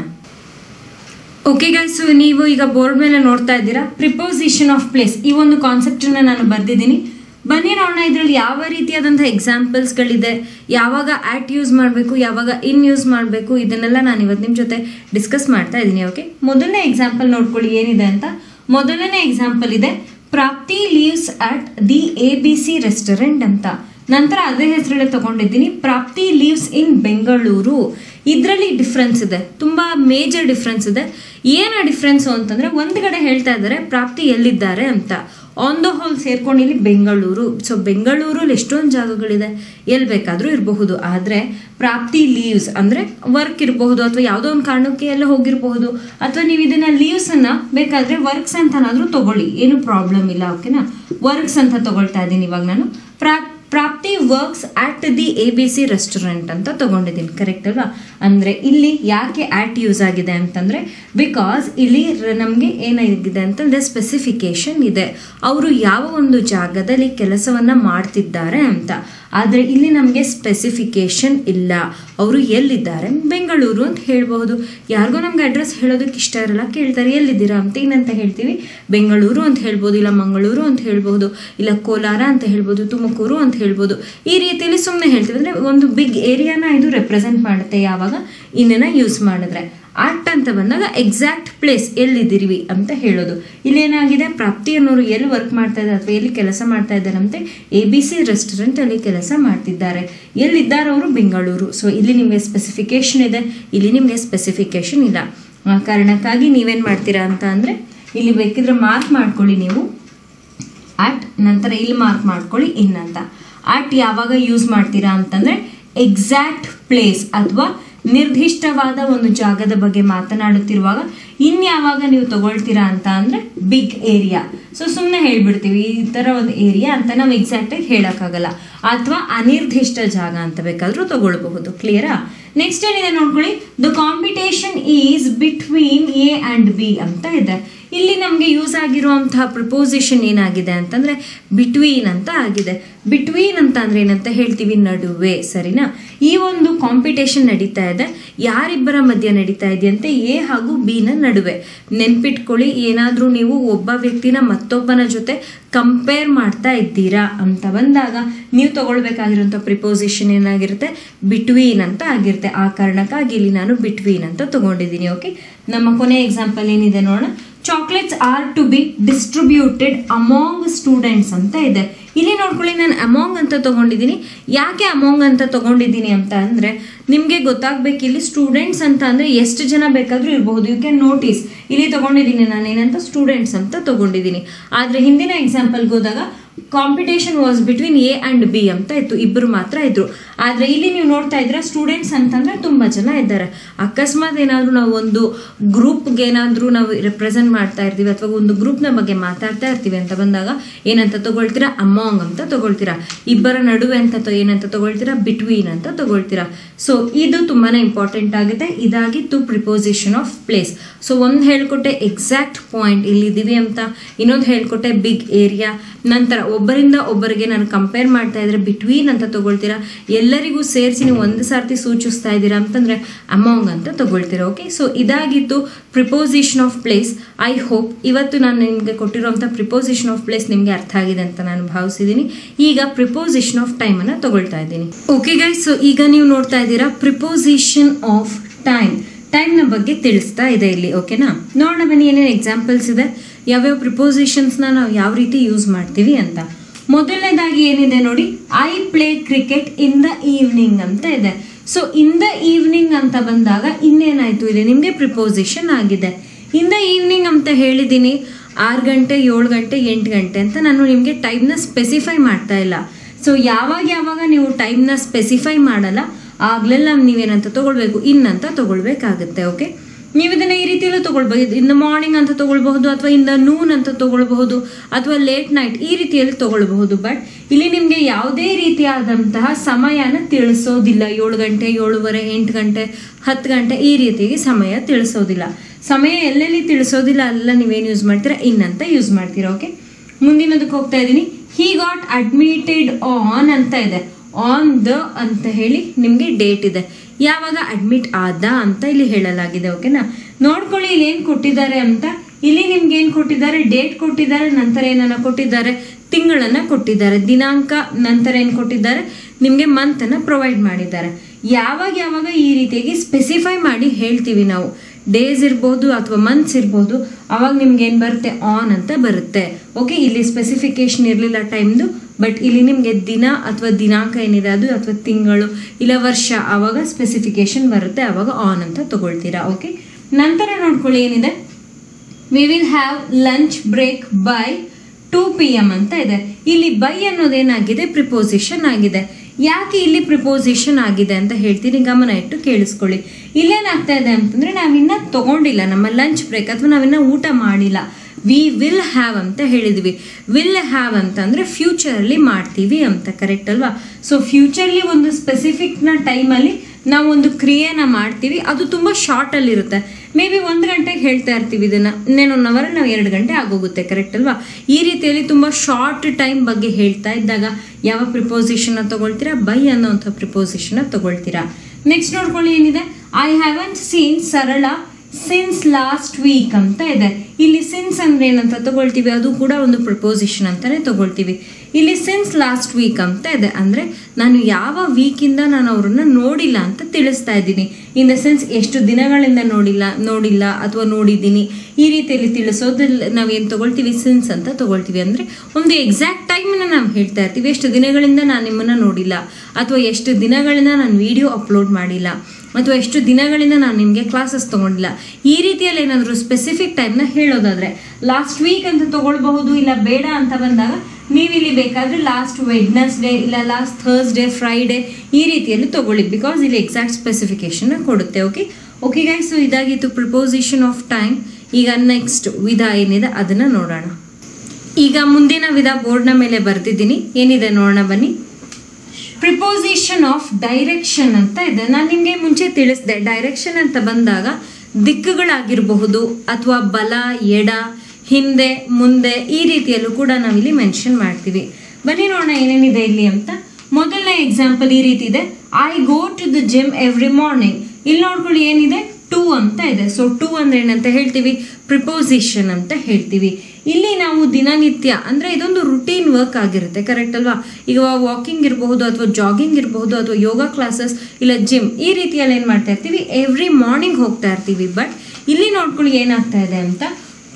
ಓಕೆ ಗೈಸ್ ನೀವು ಈಗ ಬೋರ್ಡ್ ಮೇಲೆ ನೋಡ್ತಾ ಇದ್ದೀರಾ ಪ್ರಿಪೋಸಿಷನ್ ಆಫ್ ಪ್ಲೇಸ್ ಈ ಒಂದು ಕಾನ್ಸೆಪ್ಟನ್ನ ನಾನು ಬರ್ದಿದ್ದೀನಿ ಬನ್ನಿ ನೋಡೋಣ ಇದರಲ್ಲಿ ಯಾವ ರೀತಿಯಾದಂಥ ಎಕ್ಸಾಂಪಲ್ಸ್ಗಳಿದೆ ಯಾವಾಗ ಆಟ್ ಯೂಸ್ ಮಾಡಬೇಕು ಯಾವಾಗ ಇನ್ ಯೂಸ್ ಮಾಡಬೇಕು ಇದನ್ನೆಲ್ಲ ನಾನು ಇವತ್ತು ನಿಮ್ಮ ಜೊತೆ ಡಿಸ್ಕಸ್ ಮಾಡ್ತಾ ಇದ್ದೀನಿ ಓಕೆ ಮೊದಲನೇ ಎಕ್ಸಾಂಪಲ್ ನೋಡ್ಕೊಳ್ಳಿ ಏನಿದೆ ಅಂತ ಮೊದಲನೇ ಎಕ್ಸಾಂಪಲ್ ಇದೆ Prapti leaves at the A B C restaurant ಅಂತ ನಂತರ ಅದೇ ಹೆಸರಲ್ಲೇ ತಗೊಂಡಿದ್ದೀನಿ ಪ್ರಾಪ್ತಿ ಲೀವ್ಸ್ ಇನ್ ಬೆಂಗಳೂರು ಇದರಲ್ಲಿ ಡಿಫ್ರೆನ್ಸ್ ಇದೆ ತುಂಬ ಮೇಜರ್ ಡಿಫ್ರೆನ್ಸ್ ಇದೆ ಏನು ಡಿಫ್ರೆನ್ಸು ಅಂತಂದರೆ ಒಂದು ಕಡೆ ಹೇಳ್ತಾ ಇದ್ದಾರೆ ಪ್ರಾಪ್ತಿ ಎಲ್ಲಿದ್ದಾರೆ ಅಂತ ಆನ್ ದ ಹೋಲ್ ಸೇರ್ಕೊಂಡು ಇಲ್ಲಿ ಬೆಂಗಳೂರು ಸೊ ಬೆಂಗಳೂರಲ್ಲಿ ಎಷ್ಟೊಂದು ಜಾಗಗಳಿದೆ ಎಲ್ಲಿ ಬೇಕಾದರೂ ಇರಬಹುದು ಆದರೆ ಪ್ರಾಪ್ತಿ ಲೀವ್ಸ್ ಅಂದರೆ ವರ್ಕ್ ಇರಬಹುದು ಅಥವಾ ಯಾವುದೋ ಒಂದು ಕಾರಣಕ್ಕೆ ಎಲ್ಲ ಹೋಗಿರಬಹುದು ಅಥವಾ ನೀವು ಇದನ್ನ ಲೀವ್ಸನ್ನು ಬೇಕಾದರೆ ವರ್ಕ್ಸ್ ಅಂತನಾದರೂ ತಗೊಳ್ಳಿ ಏನು ಪ್ರಾಬ್ಲಮ್ ಇಲ್ಲ ಓಕೆನಾ ವರ್ಕ್ಸ್ ಅಂತ ತಗೊಳ್ತಾ ಇದ್ದೀನಿ ಇವಾಗ ನಾನು Prap Prapti works at the A B C restaurant ಅಂತ ತಗೊಂಡಿದ್ದೀನಿ ಕರೆಕ್ಟ್ ಅಲ್ವಾ ಅಂದರೆ ಇಲ್ಲಿ ಯಾಕೆ ಆಟ್ ಯೂಸ್ ಆಗಿದೆ ಅಂತಂದರೆ ಬಿಕಾಸ್ ಇಲ್ಲಿ ನಮಗೆ ಏನಾಗಿದೆ ಅಂತಂದರೆ ಸ್ಪೆಸಿಫಿಕೇಶನ್ ಇದೆ ಅವರು ಯಾವ ಒಂದು ಜಾಗದಲ್ಲಿ ಕೆಲಸವನ್ನು ಮಾಡ್ತಿದ್ದಾರೆ ಅಂತ ಆದರೆ ಇಲ್ಲಿ ನಮಗೆ ಸ್ಪೆಸಿಫಿಕೇಶನ್ ಇಲ್ಲ ಅವರು ಎಲ್ಲಿದ್ದಾರೆ ಬೆಂಗಳೂರು ಅಂತ ಹೇಳ್ಬಹುದು ಯಾರಿಗೋ ನಮ್ಗೆ ಅಡ್ರೆಸ್ ಹೇಳೋದಕ್ಕೆ ಇಷ್ಟ ಇರಲ್ಲ ಕೇಳ್ತಾರೆ ಎಲ್ಲಿದ್ದೀರಾ ಅಂತ ಏನಂತ ಹೇಳ್ತೀವಿ ಬೆಂಗಳೂರು ಅಂತ ಹೇಳ್ಬೋದು ಇಲ್ಲ ಮಂಗಳೂರು ಅಂತ ಹೇಳ್ಬೋದು ಇಲ್ಲ ಕೋಲಾರ ಅಂತ ಹೇಳ್ಬೋದು ತುಮಕೂರು ಅಂತ ಹೇಳ್ಬೋದು ಈ ರೀತಿಯಲ್ಲಿ ಸುಮ್ಮನೆ ಹೇಳ್ತೀವಿ ಅಂದರೆ ಒಂದು ಬಿಗ್ ಏರಿಯಾನ ಇದು ರೆಪ್ರೆಸೆಂಟ್ ಮಾಡುತ್ತೆ ಯಾವಾಗ ಇನ್ನನ್ನ ಯೂಸ್ ಮಾಡಿದ್ರೆ ಆಟ್ ಅಂತ ಬಂದಾಗ ಎಕ್ಸಾಕ್ಟ್ ಪ್ಲೇಸ್ ಎಲ್ಲಿದ್ದೀರಿ ಅಂತ ಹೇಳೋದು ಇಲ್ಲಿ ಏನಾಗಿದೆ ಪ್ರಾಪ್ತಿ ಅನ್ನೋರು ಎಲ್ಲಿ ವರ್ಕ್ ಮಾಡ್ತಾ ಇದ್ದಾರೆ ಅಥವಾ ಎಲ್ಲಿ ಕೆಲಸ ಮಾಡ್ತಾ ಇದ್ದಾರಂತೆ ಎ ಬಿ ಸಿ ರೆಸ್ಟೋರೆಂಟ್ ಅಲ್ಲಿ ಕೆಲಸ ಮಾಡ್ತಿದ್ದಾರೆ ಎಲ್ಲಿದ್ದಾರೆ ಅವರು ಬೆಂಗಳೂರು ಸೊ ಇಲ್ಲಿ ನಿಮಗೆ ಸ್ಪೆಸಿಫಿಕೇಶನ್ ಇದೆ ಇಲ್ಲಿ ನಿಮಗೆ ಸ್ಪೆಸಿಫಿಕೇಶನ್ ಇಲ್ಲ ಆ ಕಾರಣಕ್ಕಾಗಿ ನೀವೇನು ಮಾಡ್ತೀರಾ ಅಂತ ಅಂದರೆ ಇಲ್ಲಿ ಬೇಕಿದ್ರೆ ಮಾರ್ಕ್ ಮಾಡ್ಕೊಳ್ಳಿ ನೀವು ಆಟ್ ನಂತರ ಇಲ್ಲಿ ಮಾರ್ಕ್ ಮಾಡ್ಕೊಳ್ಳಿ ಇನ್ ಅಂತ ಆಟ್ ಯಾವಾಗ ಯೂಸ್ ಮಾಡ್ತೀರಾ ಅಂತಂದ್ರೆ ಎಕ್ಸಾಕ್ಟ್ ಪ್ಲೇಸ್ ಅಥವಾ ನಿರ್ದಿಷ್ಟವಾದ ಒಂದು ಜಾಗದ ಬಗ್ಗೆ ಮಾತನಾಡುತ್ತಿರುವಾಗ ಇನ್ಯಾವಾಗ ನೀವು ತಗೊಳ್ತೀರಾ ಅಂತ ಅಂದ್ರೆ ಬಿಗ್ ಏರಿಯಾ ಸೊ ಸುಮ್ಮನೆ ಹೇಳ್ಬಿಡ್ತೀವಿ ಈ ಥರ ಒಂದು ಏರಿಯಾ ಅಂತ ನಾವು ಎಕ್ಸಾಕ್ಟಾಗಿ ಹೇಳೋಕ್ಕಾಗಲ್ಲ ಅಥವಾ ಅನಿರ್ದಿಷ್ಟ ಜಾಗ ಅಂತ ಬೇಕಾದರೂ ತಗೊಳ್ಬಹುದು ಕ್ಲಿಯರಾ ನೆಕ್ಸ್ಟ್ ಏನಿದೆ ನೋಡ್ಕೊಳ್ಳಿ the competition is between A and B ಅಂತ ಇದೆ ಇಲ್ಲಿ ನಮಗೆ ಯೂಸ್ ಆಗಿರುವಂತಹ ಪ್ರಪೋಸಿಷನ್ ಏನಾಗಿದೆ ಅಂತಂದ್ರೆ ಬಿಟ್ವೀನ್ ಅಂತ ಆಗಿದೆ ಬಿಟ್ವೀನ್ ಅಂತ ಅಂದ್ರೆ ಏನಂತ ಹೇಳ್ತೀವಿ ನಡುವೆ ಸರಿನಾ ಈ ಒಂದು ಕಾಂಪಿಟೇಷನ್ ನಡೀತಾ ಇದೆ ಯಾರಿಬ್ಬರ ಮಧ್ಯ ನಡೀತಾ ಇದೆಯಂತೆ ಎ ಹಾಗೂ ಬಿನ ನಡುವೆ ನೆನ್ಪಿಟ್ಕೊಳ್ಳಿ ಏನಾದರೂ ನೀವು ಒಬ್ಬ ವ್ಯಕ್ತಿನ ಮತ್ತೊಬ್ಬನ ಜೊತೆ ಕಂಪೇರ್ ಮಾಡ್ತಾ ಇದ್ದೀರಾ ಅಂತ ಬಂದಾಗ ನೀವು ತಗೊಳ್ಬೇಕಾಗಿರುವಂಥ ಪ್ರಿಪೋಸಿಷನ್ ಏನಾಗಿರುತ್ತೆ ಬಿಟ್ವೀನ್ ಅಂತ ಆಗಿರುತ್ತೆ ಆ ಕಾರಣಕ್ಕಾಗಿ ಇಲ್ಲಿ ನಾನು ಬಿಟ್ವೀನ್ ಅಂತ ತಗೊಂಡಿದ್ದೀನಿ ಓಕೆ ನಮ್ಮ ಕೊನೆ ಎಕ್ಸಾಂಪಲ್ ಏನಿದೆ ನೋಡೋಣ chocolates are to be distributed among students ಅಂತ ಇದೆ ಇಲ್ಲಿ ನೋಡ್ಕೊಳ್ಳಿ ನಾನು ಅಮಾಂಗ್ ಅಂತ ತಗೊಂಡಿದ್ದೀನಿ ಯಾಕೆ ಅಮಾಂಗ್ ಅಂತ ತಗೊಂಡಿದ್ದೀನಿ ಅಂತ ಅಂದರೆ ನಿಮಗೆ ಗೊತ್ತಾಗಬೇಕು ಇಲ್ಲಿ ಸ್ಟೂಡೆಂಟ್ಸ್ ಅಂತ ಅಂದರೆ ಎಷ್ಟು ಜನ ಬೇಕಾದರೂ ಇರಬಹುದು ಯು ಕ್ಯಾನ್ ನೋಟಿಸ್ ಇಲ್ಲಿ ತಗೊಂಡಿದ್ದೀನಿ ನಾನು ಏನಂತ ಸ್ಟೂಡೆಂಟ್ಸ್ ಅಂತ ತಗೊಂಡಿದ್ದೀನಿ ಆದರೆ ಹಿಂದಿನ ಎಕ್ಸಾಂಪಲ್ಗೆ ಹೋದಾಗ competition was between A and B ಅಂತ ಇತ್ತು ಇಬ್ಬರು ಮಾತ್ರ ಇದ್ರು ಆದರೆ ಇಲ್ಲಿ ನೀವು ನೋಡ್ತಾ ಇದ್ರೆ ಸ್ಟೂಡೆಂಟ್ಸ್ ಅಂತಂದ್ರೆ ತುಂಬ ಜನ ಇದ್ದಾರೆ ಅಕಸ್ಮಾತ್ ಏನಾದರೂ ನಾವು ಒಂದು ಗ್ರೂಪ್ಗೆ ಏನಾದರೂ ನಾವು ರೆಪ್ರೆಸೆಂಟ್ ಮಾಡ್ತಾ ಇರ್ತೀವಿ ಅಥವಾ ಒಂದು ಗ್ರೂಪ್ನ ಬಗ್ಗೆ ಮಾತಾಡ್ತಾ ಇರ್ತೀವಿ ಅಂತ ಬಂದಾಗ ಏನಂತ ತಗೊಳ್ತೀರಾ ಅಮಾಂಗ್ ಅಂತ ತಗೊಳ್ತೀರಾ ಇಬ್ಬರ ನಡುವೆ ಅಂತ ತ- ಏನಂತ ತಗೊಳ್ತೀರಾ ಬಿಟ್ವೀನ್ ಅಂತ ತಗೊಳ್ತೀರಾ ಸೊ ಇದು ತುಂಬಾ ಇಂಪಾರ್ಟೆಂಟ್ ಆಗುತ್ತೆ ಇದಾಗಿತ್ತು ಪ್ರಿಪೋಸಿಷನ್ ಆಫ್ ಪ್ಲೇಸ್ ಸೊ ಒಂದು ಹೇಳ್ಕೊಟ್ಟೆ ಎಕ್ಸಾಕ್ಟ್ ಪಾಯಿಂಟ್ ಇಲ್ಲಿದ್ದೀವಿ ಅಂತ ಇನ್ನೊಂದು ಹೇಳ್ಕೊಟ್ಟೆ ಬಿಗ್ ಏರಿಯಾ ನಂತರ ಒಬ್ಬರಿಂದ ಒಬ್ಬರಿಗೆ ನಾನು ಕಂಪೇರ್ ಮಾಡ್ತಾ ಇದ್ರೆ ಬಿಟ್ವೀನ್ ಅಂತ ತಗೊಳ್ತೀರಾ ಎಲ್ಲರಿಗೂ ಸೇರಿಸಿ ನೀವು ಒಂದು ಸಾರ್ತಿ ಸೂಚಿಸ್ತಾ ಇದ್ದೀರಾ ಅಂತಂದ್ರೆ ಅಮಾಂಗ್ ಅಂತ ತಗೊಳ್ತೀರಾ ಓಕೆ ಸೊ ಇದಾಗಿತ್ತು preposition of place I hope ಇವತ್ತು ನಾನು ನಿಮಗೆ ಕೊಟ್ಟಿರುವಂಥ ಪ್ರಿಪೋಸಿಷನ್ ಆಫ್ ಪ್ಲೇಸ್ ನಿಮಗೆ ಅರ್ಥ ಆಗಿದೆ ಅಂತ ನಾನು ಭಾವಿಸಿದ್ದೀನಿ ಈಗ ಪ್ರಿಪೋಸಿಷನ್ ಆಫ್ ಟೈಮ್ ಅನ್ನ ತಗೊಳ್ತಾ ಇದ್ದೀನಿ ಓಕೆ ಗೈಸ್ ಸೊ ಈಗ ನೀವು ನೋಡ್ತಾ ಇದ್ದೀರಾ ಪ್ರಿಪೋಸಿಷನ್ ಆಫ್ ಟೈಮ್ ಟೈಮ್ನ ಬಗ್ಗೆ ತಿಳಿಸ್ತಾ ಇದೆ ಇಲ್ಲಿ ಓಕೆನಾ ನೋಡೋಣ ಬನ್ನಿ ಏನೇನು ಎಕ್ಸಾಂಪಲ್ಸ್ ಇದೆ ಯಾವ್ಯಾವ ಪ್ರಿಪೋಸಿಷನ್ಸ್ನ ನಾವು ಯಾವ ರೀತಿ ಯೂಸ್ ಮಾಡ್ತೀವಿ ಅಂತ ಮೊದಲನೇದಾಗಿ ಏನಿದೆ ನೋಡಿ I play cricket in the evening ಅಂತ ಇದೆ ಸೊ ಇನ್ ದ ಈವ್ನಿಂಗ್ ಅಂತ ಬಂದಾಗ ಇನ್ನೇನಾಯ್ತು ಇಲ್ಲಿ ನಿಮಗೆ ಪ್ರಿಪೋಸಿಷನ್ ಆಗಿದೆ ಇನ್ ದ ಈವ್ನಿಂಗ್ ಅಂತ ಹೇಳಿದ್ದೀನಿ ಆರು ಗಂಟೆ ಏಳು ಗಂಟೆ ಎಂಟು ಗಂಟೆ ಅಂತ ನಾನು ನಿಮಗೆ ಟೈಮ್ನ ಸ್ಪೆಸಿಫೈ ಮಾಡ್ತಾ ಇಲ್ಲ ಸೊ ಯಾವಾಗ ಯಾವಾಗ ನೀವು ಟೈಮ್ನ ಸ್ಪೆಸಿಫೈ ಮಾಡಲ್ಲ ಆಗ್ಲೆಲ್ಲ ನೀವೇನಂತ ತಗೊಳ್ಬೇಕು ಇನ್ ಅಂತ ತಗೊಳ್ಬೇಕಾಗುತ್ತೆ ಓಕೆ ನೀವು ಇದನ್ನ ಈ ರೀತಿಯಲ್ಲೂ ತಗೊಳ್ಬಹುದು ಇನ್ ದ ಮಾರ್ನಿಂಗ್ ಅಂತ ತಗೊಳ್ಬಹುದು ಅಥವಾ ಇನ್ ದ ನೂನ್ ಅಂತ ತಗೊಳ್ಬಹುದು ಅಥವಾ ಲೇಟ್ ನೈಟ್ ಈ ರೀತಿಯಲ್ಲಿ ತಗೊಳ್ಬಹುದು ಬಟ್ ಇಲ್ಲಿ ನಿಮಗೆ ಯಾವುದೇ ರೀತಿಯಾದಂತಹ ಸಮಯನ ತಿಳಿಸೋದಿಲ್ಲ ಏಳು ಗಂಟೆ ಏಳುವರೆ ಎಂಟು ಗಂಟೆ ಹತ್ತು ಗಂಟೆ ಈ ರೀತಿಯಾಗಿ ಸಮಯ ತಿಳಿಸೋದಿಲ್ಲ ಸಮಯ ಎಲ್ಲೆಲ್ಲಿ ತಿಳಿಸೋದಿಲ್ಲ ಅಲ್ಲ ನೀವೇನು ಯೂಸ್ ಮಾಡ್ತೀರಾ ಇನ್ ಅಂತ ಯೂಸ್ ಮಾಡ್ತೀರಾ ಓಕೆ ಮುಂದಿನದಕ್ಕೆ ಹೋಗ್ತಾ ಇದ್ದೀನಿ ಹಿ ಗಾಟ್ ಅಡ್ಮಿಟೆಡ್ ಆನ್ ಅಂತ ಇದೆ ಆನ್ ದ ಅಂತ ಹೇಳಿ ನಿಮಗೆ ಡೇಟ್ ಇದೆ ಯಾವಾಗ ಅಡ್ಮಿಟ್ ಆದ ಅಂತ ಇಲ್ಲಿ ಹೇಳಲಾಗಿದೆ ಓಕೆನಾ ನೋಡ್ಕೊಳ್ಳಿ ಇಲ್ಲಿ ಏನು ಕೊಟ್ಟಿದ್ದಾರೆ ಅಂತ ಇಲ್ಲಿ ನಿಮ್ಗೆ ಏನು ಕೊಟ್ಟಿದ್ದಾರೆ ಡೇಟ್ ಕೊಟ್ಟಿದ್ದಾರೆ ನಂತರ ಏನನ್ನ ಕೊಟ್ಟಿದ್ದಾರೆ ತಿಂಗಳನ್ನ ಕೊಟ್ಟಿದ್ದಾರೆ ದಿನಾಂಕ ನಂತರ ಏನು ಕೊಟ್ಟಿದ್ದಾರೆ ನಿಮಗೆ ಮಂತನ್ನು ಪ್ರೊವೈಡ್ ಮಾಡಿದ್ದಾರೆ ಯಾವಾಗ ಯಾವಾಗ ಈ ರೀತಿಯಾಗಿ ಸ್ಪೆಸಿಫೈ ಮಾಡಿ ಹೇಳ್ತೀವಿ ನಾವು ಡೇಸ್ ಇರ್ಬೋದು ಅಥವಾ ಮಂತ್ಸ್ ಇರ್ಬೋದು ಅವಾಗ ನಿಮ್ಗೆ ಏನು ಬರುತ್ತೆ ಆನ್ ಅಂತ ಬರುತ್ತೆ ಓಕೆ ಇಲ್ಲಿ ಸ್ಪೆಸಿಫಿಕೇಶನ್ ಇರಲಿಲ್ಲ ಟೈಮ್ದು ಬಟ್ ಇಲ್ಲಿ ನಿಮಗೆ ದಿನ ಅಥವಾ ದಿನಾಂಕ ಏನಿದೆ ಅದು ಅಥವಾ ತಿಂಗಳು ಇಲ್ಲ ವರ್ಷ ಆವಾಗ ಸ್ಪೆಸಿಫಿಕೇಶನ್ ಬರುತ್ತೆ ಆವಾಗ ಆನ್ ಅಂತ ತಗೊಳ್ತೀರಾ ಓಕೆ ನಂತರ ನೋಡ್ಕೊಳ್ಳಿ ಏನಿದೆ we will have lunch break by two P M ಅಂತ ಇದೆ ಇಲ್ಲಿ ಬೈ ಅನ್ನೋದೇನಾಗಿದೆ ಪ್ರಿಪೋಸಿಷನ್ ಆಗಿದೆ ಯಾಕೆ ಇಲ್ಲಿ ಪ್ರಿಪೋಸಿಷನ್ ಆಗಿದೆ ಅಂತ ಹೇಳ್ತೀನಿ ಗಮನ ಇಟ್ಟು ಕೇಳಿಸ್ಕೊಳ್ಳಿ ಇಲ್ಲೇನಾಗ್ತಾ ಇದೆ ಅಂತಂದ್ರೆ ನಾವಿನ್ನ ತಗೊಂಡಿಲ್ಲ ನಮ್ಮ ಲಂಚ್ ಬ್ರೇಕ್ ಅಥವಾ ನಾವಿನ್ನ ಊಟ ಮಾಡಿಲ್ಲ ವಿ ವಿಲ್ ಹ್ಯಾವ್ ಅಂತ ಹೇಳಿದ್ವಿ ವಿಲ್ ಹ್ಯಾವ್ ಅಂತಂದ್ರೆ ಫ್ಯೂಚರಲ್ಲಿ ಮಾಡ್ತೀವಿ ಅಂತ ಕರೆಕ್ಟ್ ಅಲ್ವಾ ಸೊ ಫ್ಯೂಚರ್ಲಿ ಒಂದು ಸ್ಪೆಸಿಫಿಕ್ನ ಟೈಮಲ್ಲಿ ನಾವು ಒಂದು ಕ್ರಿಯೆನ ಮಾಡ್ತೀವಿ ಅದು ತುಂಬ ಶಾರ್ಟಲ್ಲಿ ಇರುತ್ತೆ ಮೇ ಬಿ ಒಂದು ಗಂಟೆಗೆ ಹೇಳ್ತಾ ಇರ್ತೀವಿ ಇದನ್ನ ಇನ್ನೇನು ಒನ್ ಅವರ್ ನಾವು ಎರಡು ಗಂಟೆ ಆಗೋಗುತ್ತೆ ಕರೆಕ್ಟ್ ಅಲ್ವಾ ಈ ರೀತಿಯಲ್ಲಿ ತುಂಬ ಶಾರ್ಟ್ ಟೈಮ್ ಬಗ್ಗೆ ಹೇಳ್ತಾ ಇದ್ದಾಗ ಯಾವ ಪ್ರಿಪೋಸಿಷನ್ನ ತಗೊಳ್ತೀರಾ ಬೈ ಅನ್ನೋಂಥ ಪ್ರಿಪೋಸಿಷನ್ನ ತಗೊಳ್ತೀರಾ ನೆಕ್ಸ್ಟ್ ನೋಡ್ಕೊಳ್ಳಿ ಏನಿದೆ I haven't seen Sarala since last week ಅಂತ ಇದೆ ಇಲ್ಲಿ ಸಿನ್ಸ್ ಅಂದ್ರೆ ಏನಂತ ತಗೊಳ್ತೀವಿ ಅದು ಕೂಡ ಒಂದು ಪ್ರಪೋಸಿಷನ್ ಅಂತಾನೆ ತಗೊಳ್ತೀವಿ ಇಲ್ಲಿ ಸಿನ್ಸ್ ಲಾಸ್ಟ್ ವೀಕ್ ಅಂತ ಇದೆ ಅಂದ್ರೆ ನಾನು ಯಾವ ವೀಕಿಂದ ನಾನು ಅವ್ರನ್ನ ನೋಡಿಲ್ಲ ಅಂತ ತಿಳಿಸ್ತಾ ಇದ್ದೀನಿ ಇನ್ ದ ಸೆನ್ಸ್ ಎಷ್ಟು ದಿನಗಳಿಂದ ನೋಡಿಲ್ಲ ನೋಡಿಲ್ಲ ಅಥವಾ ನೋಡಿದ್ದೀನಿ ಈ ರೀತಿಯಲ್ಲಿ ತಿಳಿಸೋದ್ರಲ್ಲಿ ನಾವೇನು ತಗೊಳ್ತೀವಿ ಸಿನ್ಸ್ ಅಂತ ತಗೊಳ್ತೀವಿ ಅಂದ್ರೆ ಒಂದು ಎಕ್ಸಾಕ್ಟ್ ಟೈಮನ್ನ ನಾವು ಹೇಳ್ತಾ ಇರ್ತೀವಿ ಎಷ್ಟು ದಿನಗಳಿಂದ ನಾನು ನಿಮ್ಮನ್ನ ನೋಡಿಲ್ಲ ಅಥವಾ ಎಷ್ಟು ದಿನಗಳಿಂದ ನಾನು ವಿಡಿಯೋ ಅಪ್ಲೋಡ್ ಮಾಡಿಲ್ಲ ಅಥವಾ ಎಷ್ಟು ದಿನಗಳಿಂದ ನಾನು ನಿಮಗೆ ಕ್ಲಾಸಸ್ ತೊಗೊಂಡಿಲ್ಲ ಈ ರೀತಿಯಲ್ಲಿ ಏನಾದರೂ ಸ್ಪೆಸಿಫಿಕ್ ಟೈಮ್ನ ಹೇಳೋದಾದ್ರೆ ಲಾಸ್ಟ್ ವೀಕ್ ಅಂತ ತಗೊಳ್ಬಹುದು ಇಲ್ಲ ಬೇಡ ಅಂತ ಬಂದಾಗ ನೀವಿಲ್ಲಿ ಬೇಕಾದರೆ ಲಾಸ್ಟ್ ವೆಡ್ನಸ್ಡೇ ಇಲ್ಲ ಲಾಸ್ಟ್ ಥರ್ಸ್ಡೇ ಫ್ರೈಡೇ ಈ ರೀತಿಯಲ್ಲಿ ತಗೊಳ್ಳಿ ಬಿಕಾಸ್ ಇಲ್ಲಿ ಎಕ್ಸಾಕ್ಟ್ ಸ್ಪೆಸಿಫಿಕೇಶನ್ ಕೊಡುತ್ತೆ ಓಕೆ ಓಕೆ ಗೈಸ್ ಸೊ ಇದಾಗಿತ್ತು ಪ್ರಿಪೋಸಿಷನ್ ಆಫ್ ಟೈಮ್ ಈಗ ನೆಕ್ಸ್ಟ್ ವಿಧ ಏನಿದೆ ಅದನ್ನು ನೋಡೋಣ ಈಗ ಮುಂದಿನ ವಿಧ ಬೋರ್ಡ್ನ ಮೇಲೆ ಬರೆದಿದ್ದೀನಿ ಏನಿದೆ ನೋಡೋಣ ಬನ್ನಿ ಪ್ರಿಪೋಸಿಷನ್ ಆಫ್ ಡೈರೆಕ್ಷನ್ ಅಂತ ಇದೆ ನಾನು ನಿಮಗೆ ಮುಂಚೆ ತಿಳಿಸಿದೆ ಡೈರೆಕ್ಷನ್ ಅಂತ ಬಂದಾಗ ದಿಕ್ಕುಗಳಾಗಿರಬಹುದು ಅಥವಾ ಬಲ ಎಡ ಹಿಂದೆ ಮುಂದೆ ಈ ರೀತಿಯಲ್ಲೂ ಕೂಡ ನಾವಿಲ್ಲಿ ಮೆನ್ಷನ್ ಮಾಡ್ತೀವಿ ಬನ್ನಿ ನೋಡೋಣ ಏನೇನಿದೆ ಇಲ್ಲಿ ಅಂತ ಮೊದಲನೇ ಎಕ್ಸಾಂಪಲ್ ಈ ರೀತಿ ಇದೆ I go to the gym every morning ಇಲ್ಲಿ ನೋಡ್ಕೊಳ್ಳಿ ಏನಿದೆ ಟು ಅಂತ ಇದೆ ಸೊ ಟು ಅಂದ್ರೆ ಏನಂತ ಹೇಳ್ತೀವಿ ಪ್ರಿಪೋಸಿಷನ್ ಅಂತ ಹೇಳ್ತೀವಿ ಇಲ್ಲಿ ನಾವು ದಿನನಿತ್ಯ ಅಂದ್ರೆ ಇದೊಂದು ರುಟೀನ್ ವರ್ಕ್ ಆಗಿರುತ್ತೆ ಕರೆಕ್ಟ್ ಅಲ್ವಾ ಈಗ ವಾಕಿಂಗ್ ಇರಬಹುದು ಅಥವಾ ಜಾಗಿಂಗ್ ಇರಬಹುದು ಅಥವಾ ಯೋಗ ಕ್ಲಾಸಸ್ ಇಲ್ಲ ಜಿಮ್ ಈ ರೀತಿಯಲ್ಲಿ ಏನು ಮಾಡ್ತಾ ಇರ್ತೀವಿ ಎವ್ರಿ ಮಾರ್ನಿಂಗ್ ಹೋಗ್ತಾ ಇರ್ತೀವಿ ಬಟ್ ಇಲ್ಲಿ ನೋಡ್ಕೊಳ್ಳಿ ಏನಾಗ್ತಾ ಇದೆ ಅಂತ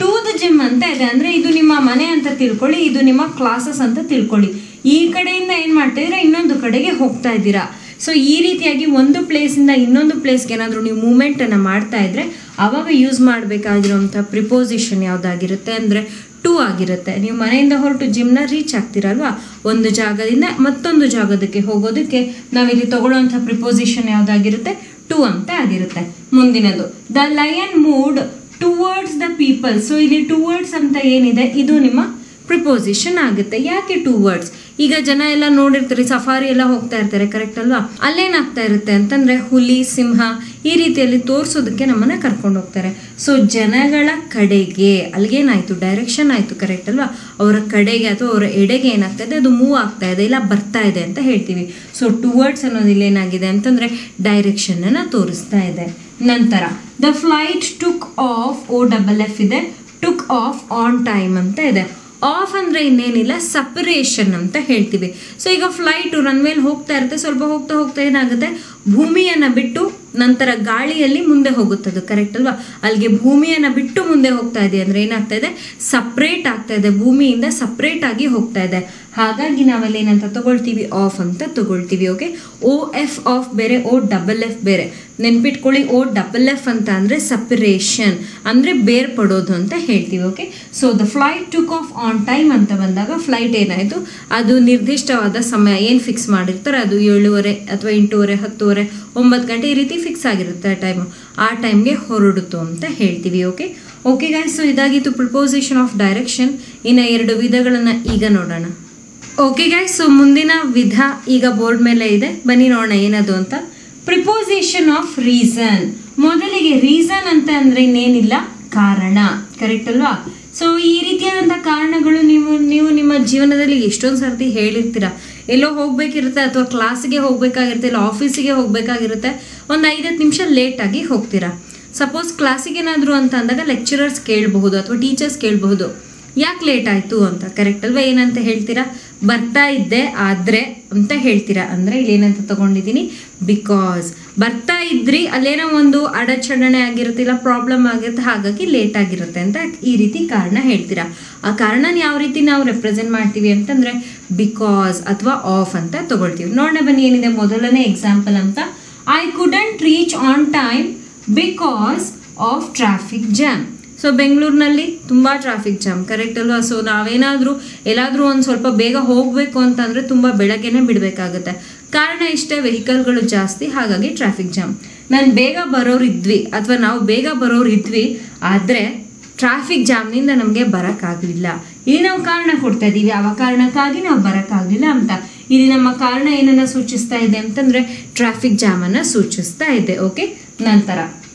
ಟು ದ ಜಿಮ್ ಅಂತ ಇದೆ ಅಂದ್ರೆ ಇದು ನಿಮ್ಮ ಮನೆ ಅಂತ ತಿಳ್ಕೊಳ್ಳಿ ಇದು ನಿಮ್ಮ ಕ್ಲಾಸಸ್ ಅಂತ ತಿಳ್ಕೊಳ್ಳಿ ಈ ಕಡೆಯಿಂದ ಏನ್ ಮಾಡ್ತಾ ಇದ್ದೀರಾ ಇನ್ನೊಂದು ಕಡೆಗೆ ಹೋಗ್ತಾ ಇದ್ದೀರಾ ಸೊ ಈ ರೀತಿಯಾಗಿ ಒಂದು ಪ್ಲೇಸಿಂದ ಇನ್ನೊಂದು ಪ್ಲೇಸ್ಗೆ ಏನಾದರೂ ನೀವು ಮೂಮೆಂಟನ್ನು ಮಾಡ್ತಾ ಇದ್ರೆ ಆವಾಗ ಯೂಸ್ ಮಾಡಬೇಕಾಗಿರುವಂಥ ಪ್ರಿಪೋಸಿಷನ್ ಯಾವುದಾಗಿರುತ್ತೆ ಅಂದರೆ ಟೂ ಆಗಿರುತ್ತೆ ನೀವು ಮನೆಯಿಂದ ಹೊರಟು ಜಿಮ್ನ ರೀಚ್ ಆಗ್ತೀರಲ್ವಾ ಒಂದು ಜಾಗದಿಂದ ಮತ್ತೊಂದು ಜಾಗದಕ್ಕೆ ಹೋಗೋದಕ್ಕೆ ನಾವಿಲ್ಲಿ ತಗೊಳ್ಳುವಂಥ ಪ್ರಿಪೋಸಿಷನ್ ಯಾವುದಾಗಿರುತ್ತೆ ಟೂ ಅಂತ ಆಗಿರುತ್ತೆ ಮುಂದಿನದು the lion moved towards the people so ಇಲ್ಲಿ ಟುವರ್ಡ್ಸ್ ಅಂತ ಏನಿದೆ ಇದು ನಿಮ್ಮ ಪ್ರಿಪೋಸಿಷನ್ ಆಗುತ್ತೆ ಯಾಕೆ ಟೂ ವರ್ಡ್ಸ್ ಈಗ ಜನ ಎಲ್ಲ ನೋಡಿರ್ತಾರೆ ಸಫಾರಿ ಎಲ್ಲ ಹೋಗ್ತಾ ಇರ್ತಾರೆ ಕರೆಕ್ಟ್ ಅಲ್ವಾ ಅಲ್ಲೇನಾಗ್ತಾ ಇರುತ್ತೆ ಅಂತಂದ್ರೆ ಹುಲಿ ಸಿಂಹ ಈ ರೀತಿಯಲ್ಲಿ ತೋರಿಸೋದಕ್ಕೆ ನಮ್ಮನ್ನ ಕರ್ಕೊಂಡು ಹೋಗ್ತಾರೆ ಸೊ ಜನಗಳ ಕಡೆಗೆ ಅಲ್ಲಿಗೇನಾಯ್ತು ಡೈರೆಕ್ಷನ್ ಆಯ್ತು ಕರೆಕ್ಟ್ ಅಲ್ವಾ ಅವರ ಕಡೆಗೆ ಅಥವಾ ಅವರ ಎಡೆಗೆ ಏನಾಗ್ತಾ ಇದೆ ಅದು ಮೂವ್ ಆಗ್ತಾ ಇದೆ ಇಲ್ಲ ಬರ್ತಾ ಇದೆ ಅಂತ ಹೇಳ್ತೀವಿ ಸೊ ಟುವರ್ಡ್ಸ್ ಅನ್ನೋದು ಇಲ್ಲಿ ಏನಾಗಿದೆ ಅಂತಂದ್ರೆ ಡೈರೆಕ್ಷನ್ ಅನ್ನ ತೋರಿಸ್ತಾ ಇದೆ ನಂತರ the flight took off O double F ಇದೆ ಟುಕ್ ಆಫ್ ಆನ್ ಟೈಮ್ ಅಂತ ಇದೆ ಆಫ್ ಅಂದ್ರೆ ಇನ್ನೇನಿಲ್ಲ ಸಪರೇಷನ್ ಅಂತ ಹೇಳ್ತೀವಿ ಸೊ ಈಗ ಫ್ಲೈಟ್ ರನ್ವೇಲಿ ಹೋಗ್ತಾ ಇರುತ್ತೆ ಸ್ವಲ್ಪ ಹೋಗ್ತಾ ಹೋಗ್ತಾ ಏನಾಗುತ್ತೆ ಭೂಮಿಯನ್ನ ಬಿಟ್ಟು ನಂತರ ಗಾಳಿಯಲ್ಲಿ ಮುಂದೆ ಹೋಗುತ್ತದು ಕರೆಕ್ಟ್ ಅಲ್ವಾ ಅಲ್ಲಿಗೆ ಭೂಮಿಯನ್ನ ಬಿಟ್ಟು ಮುಂದೆ ಹೋಗ್ತಾ ಇದೆ ಅಂದ್ರೆ ಏನಾಗ್ತಾ ಇದೆ ಸಪ್ರೇಟ್ ಆಗ್ತಾ ಇದೆ ಭೂಮಿಯಿಂದ ಸಪ್ರೇಟ್ ಆಗಿ ಹೋಗ್ತಾ ಇದೆ ಹಾಗಾಗಿ ನಾವೆಲ್ಲ ಏನಂತ ತಗೊಳ್ತೀವಿ ಆಫ್ ಅಂತ ತಗೊಳ್ತೀವಿ ಓಕೆ ಓ ಎಫ್ ಆಫ್ ಬೇರೆ ಓ ಡಬಲ್ ಎಫ್ ಬೇರೆ ನೆನ್ಪಿಟ್ಕೊಳ್ಳಿ ಓ ಡಬಲ್ ಎಫ್ ಅಂತ ಅಂದ್ರೆ ಸಪರೇಷನ್ ಅಂದ್ರೆ ಬೇರ್ಪಡೋದು ಅಂತ ಹೇಳ್ತೀವಿ okay so the flight took off on time ಅಂತ ಬಂದಾಗ ಫ್ಲೈಟ್ ಏನಾಯಿತು ಅದು ನಿರ್ದಿಷ್ಟವಾದ ಸಮಯ ಏನು ಫಿಕ್ಸ್ ಮಾಡಿರ್ತಾರೆ ಅದು ಏಳುವರೆ ಅಥವಾ ಎಂಟೂವರೆ ಹತ್ತುವರೆ ಒಂಬತ್ತು ಗಂಟೆ ಈ ರೀತಿ ಫಿಕ್ಸ್ ಆಗಿರುತ್ತೆ ಆ ಟೈಮ್ ಆ ಟೈಮ್ಗೆ ಹೊರಡಿತು ಅಂತ ಹೇಳ್ತೀವಿ ಓಕೆ ಓಕೆ ಗಾಯ್ಸ್ ಸೊ ಇದಾಗಿತ್ತು ಪ್ರಿಪೋಸಿಷನ್ ಆಫ್ ಡೈರೆಕ್ಷನ್ ಇನ್ನು ಎರಡು ವಿಧಗಳನ್ನು ಈಗ ನೋಡೋಣ ಓಕೆ ಗೈಸ್ ಸೊ ಮುಂದಿನ ವಿಧ ಈಗ ಬೋರ್ಡ್ ಮೇಲೆ ಇದೆ ಬನ್ನಿ ನೋಡೋಣ ಏನದು ಅಂತ ಪ್ರಿಪೋಸಿಷನ್ ಆಫ್ ರೀಸನ್ ಮೊದಲಿಗೆ ರೀಸನ್ ಅಂತ ಅಂದ್ರೆ ಇನ್ನೇನಿಲ್ಲ ಕಾರಣ ಕರೆಕ್ಟ್ ಅಲ್ವಾ ಸೊ ಈ ರೀತಿಯಾದಂಥ ಕಾರಣಗಳು ನೀವು ನೀವು ನಿಮ್ಮ ಜೀವನದಲ್ಲಿ ಎಷ್ಟೊಂದು ಸರ್ತಿ ಹೇಳಿರ್ತೀರ ಎಲ್ಲೋ ಹೋಗ್ಬೇಕಿರುತ್ತೆ ಅಥವಾ ಕ್ಲಾಸಿಗೆ ಹೋಗ್ಬೇಕಾಗಿರುತ್ತೆ ಇಲ್ಲ ಆಫೀಸಿಗೆ ಹೋಗ್ಬೇಕಾಗಿರುತ್ತೆ ಒಂದು ಐದತ್ತು ನಿಮಿಷ ಲೇಟಾಗಿ ಹೋಗ್ತೀರಾ ಸಪೋಸ್ ಕ್ಲಾಸಿಗೆ ಏನಾದರೂ ಅಂತ ಅಂದಾಗ ಲೆಕ್ಚರರ್ಸ್ ಕೇಳಬಹುದು ಅಥವಾ ಟೀಚರ್ಸ್ ಕೇಳಬಹುದು ಯಾಕೆ ಲೇಟ್ ಆಯಿತು ಅಂತ ಕರೆಕ್ಟ್ ಅಲ್ವಾ ಏನಂತ ಹೇಳ್ತೀರಾ ಬರ್ತಾ ಇದ್ದೆ ಆದರೆ ಅಂತ ಹೇಳ್ತೀರಾ ಅಂದರೆ ಇಲ್ಲಿ ಏನಂತ ತಗೊಂಡಿದ್ದೀನಿ ಬಿಕಾಸ್ ಬರ್ತಾ ಇದ್ರಿ ಅಲ್ಲೇನೋ ಒಂದು ಅಡಚಣೆ ಆಗಿರುತ್ತೆ ಇಲ್ಲ ಪ್ರಾಬ್ಲಮ್ ಆಗಿರುತ್ತೆ ಹಾಗಾಗಿ ಲೇಟ್ ಆಗಿರುತ್ತೆ ಅಂತ ಈ ರೀತಿ ಕಾರಣ ಹೇಳ್ತೀರಾ ಆ ಕಾರಣನ ಯಾವ ರೀತಿ ನಾವು ರೆಪ್ರೆಸೆಂಟ್ ಮಾಡ್ತೀವಿ ಅಂತಂದರೆ ಬಿಕಾಸ್ ಅಥವಾ ಆಫ್ ಅಂತ ತಗೊಳ್ತೀವಿ ನೋಡೋಣ ಬನ್ನಿ ಏನಿದೆ ಮೊದಲನೇ ಎಕ್ಸಾಂಪಲ್ ಅಂತ I couldn't reach on time because of traffic jam so ಬೆಂಗಳೂರಿನಲ್ಲಿ ತುಂಬ ಟ್ರಾಫಿಕ್ ಜಾಮ್ ಕರೆಕ್ಟ್ ಅಲ್ವಾ ಸೊ ನಾವೇನಾದರೂ ಎಲ್ಲಾದರೂ ಒಂದು ಸ್ವಲ್ಪ ಬೇಗ ಹೋಗಬೇಕು ಅಂತಂದರೆ ತುಂಬ ಬೆಳಗ್ಗೆನೇ ಬಿಡಬೇಕಾಗುತ್ತೆ ಕಾರಣ ಇಷ್ಟೇ ವೆಹಿಕಲ್ಗಳು ಜಾಸ್ತಿ ಹಾಗಾಗಿ ಟ್ರಾಫಿಕ್ ಜಾಮ್ ನಾನು ಬೇಗ ಬರೋರು ಇದ್ವಿ ಅಥವಾ ನಾವು ಬೇಗ ಬರೋರು ಇದ್ವಿ ಆದರೆ ಟ್ರಾಫಿಕ್ ಜಾಮ್ನಿಂದ ನಮಗೆ ಬರೋಕ್ಕಾಗಲಿಲ್ಲ ಇಲ್ಲಿ ನಾವು ಕಾರಣ ಕೊಡ್ತಾ ಇದ್ದೀವಿ ಯಾವ ಕಾರಣಕ್ಕಾಗಿ ನಾವು ಬರೋಕ್ಕಾಗಲಿಲ್ಲ ಅಂತ ಇಲ್ಲಿ ನಮ್ಮ ಕಾರಣ ಏನನ್ನ ಸೂಚಿಸ್ತಾ ಇದೆ ಅಂತಂದರೆ ಟ್ರಾಫಿಕ್ ಜಾಮನ್ನು ಸೂಚಿಸ್ತಾ ಇದೆ ಓಕೆ ನಂತರ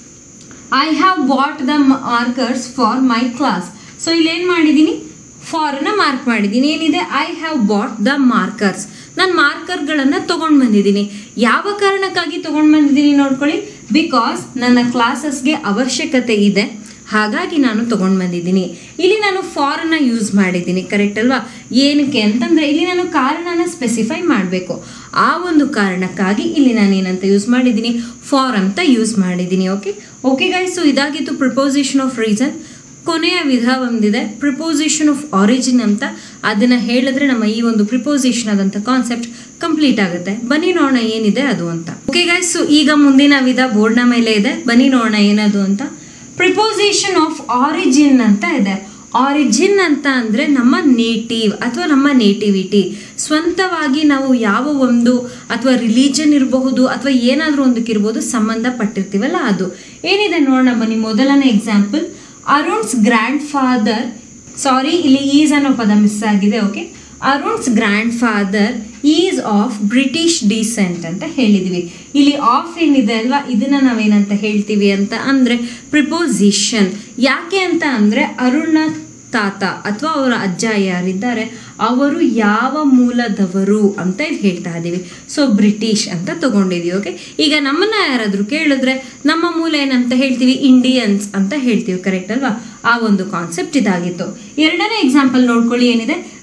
I have bought the markers for my class so ಇಲ್ಲಿ ಏನು ಮಾಡಿದ್ದೀನಿ ಫಾರ್ನ ಮಾರ್ಕ್ ಮಾಡಿದ್ದೀನಿ ಏನಿದೆ I have bought the markers ನಾನು ಮಾರ್ಕರ್ಗಳನ್ನು ತೊಗೊಂಡು ಬಂದಿದ್ದೀನಿ ಯಾವ ಕಾರಣಕ್ಕಾಗಿ ತೊಗೊಂಡು ಬಂದಿದ್ದೀನಿ ನೋಡ್ಕೊಳ್ಳಿ ಬಿಕಾಸ್ ನನ್ನ ಕ್ಲಾಸಸ್ಗೆ ಅವಶ್ಯಕತೆ ಇದೆ ಹಾಗಾಗಿ ನಾನು ತೊಗೊಂಡು ಬಂದಿದ್ದೀನಿ ಇಲ್ಲಿ ನಾನು ಫಾರನ್ನ ಯೂಸ್ ಮಾಡಿದ್ದೀನಿ ಕರೆಕ್ಟ್ ಅಲ್ವಾ ಏನಕ್ಕೆ ಅಂತಂದರೆ ಇಲ್ಲಿ ನಾನು ಕಾರಣನ ಸ್ಪೆಸಿಫೈ ಮಾಡಬೇಕು ಆ ಒಂದು ಕಾರಣಕ್ಕಾಗಿ ಇಲ್ಲಿ ನಾನು ಏನಂತ ಯೂಸ್ ಮಾಡಿದ್ದೀನಿ ಫಾರ್ ಅಂತ ಯೂಸ್ ಮಾಡಿದ್ದೀನಿ ಓಕೆ ಓಕೆ ಗೈಸ್ ಸೊ ಇದಾಗಿತ್ತು ಪ್ರಿಪೋಸಿಷನ್ ಆಫ್ ರೀಸನ್ ಕೊನೆಯ ವಿಧ ಒಂದಿದೆ ಪ್ರಿಪೋಸಿಷನ್ ಆಫ್ ಆರಿಜಿನ್ ಅಂತ ಅದನ್ನ ಹೇಳಿದ್ರೆ ನಮ್ಮ ಈ ಒಂದು ಪ್ರಿಪೋಸಿಷನ್ ಆದಂಥ ಕಾನ್ಸೆಪ್ಟ್ ಕಂಪ್ಲೀಟ್ ಆಗುತ್ತೆ ಬನ್ನಿ ನೋಡೋಣ ಏನಿದೆ ಅದು ಅಂತ ಓಕೆ ಗೈಸ್ ಸೊ ಈಗ ಮುಂದಿನ ವಿಧ ಬೋರ್ಡ್ನ ಮೇಲೆ ಇದೆ ಬನ್ನಿ ನೋಡೋಣ ಏನದು ಅಂತ ಪ್ರಿಪೋಸಿಷನ್ ಆಫ್ ಆರಿಜಿನ್ ಅಂತ ಇದೆ ಆರಿಜಿನ್ ಅಂತ ಅಂದರೆ ನಮ್ಮ ನೇಟಿವ್ ಅಥವಾ ನಮ್ಮ ನೇಟಿವಿಟಿ ಸ್ವಂತವಾಗಿ ನಾವು ಯಾವ ಒಂದು ಅಥವಾ ರಿಲಿಜನ್ ಇರಬಹುದು ಅಥವಾ ಏನಾದರೂ ಒಂದಕ್ಕಿರ್ಬೋದು ಸಂಬಂಧಪಟ್ಟಿರ್ತೀವಲ್ಲ ಅದು ಏನಿದೆ ನೋಡೋಣ ಬನ್ನಿ ಮೊದಲನೇ example Arun's grandfather sorry ಇಲ್ಲಿ ಈಸ್ ಅನ್ನೋ ಪದ ಮಿಸ್ ಆಗಿದೆ okay Arun's grandfather is of British descent ಅಂತ ಹೇಳಿದ್ವಿ ಇಲ್ಲಿ ಆಫ್ ಏನಿದೆ ಅಲ್ವಾ ಇದನ್ನ ನಾವೇನಂತ ಹೇಳ್ತೀವಿ ಅಂತ ಅಂದ್ರೆ ಪ್ರಿಪೋಸಿಷನ್ ಯಾಕೆ ಅಂತ ಅಂದ್ರೆ ಅರುಣ ತಾತ ಅಥವಾ ಅವರ ಅಜ್ಜ ಯಾರಿದ್ದಾರೆ ಅವರು ಯಾವ ಮೂಲದವರು ಅಂತ ಇಲ್ಲಿ ಹೇಳ್ತಾ ಇದ್ದೀವಿ ಸೊ ಬ್ರಿಟಿಷ್ ಅಂತ ತಗೊಂಡಿದೀವಿ ಓಕೆ ಈಗ ನಮ್ಮನ್ನ ಯಾರಾದರೂ ಕೇಳಿದ್ರೆ ನಮ್ಮ ಮೂಲ ಏನಂತ ಹೇಳ್ತೀವಿ ಇಂಡಿಯನ್ಸ್ ಅಂತ ಹೇಳ್ತೀವಿ ಕರೆಕ್ಟ್ ಅಲ್ವಾ ಆ ಒಂದು ಕಾನ್ಸೆಪ್ಟ್ ಇದಾಗಿತ್ತು ಎರಡನೇ ಎಕ್ಸಾಂಪಲ್ ನೋಡ್ಕೊಳ್ಳಿ ಏನಿದೆ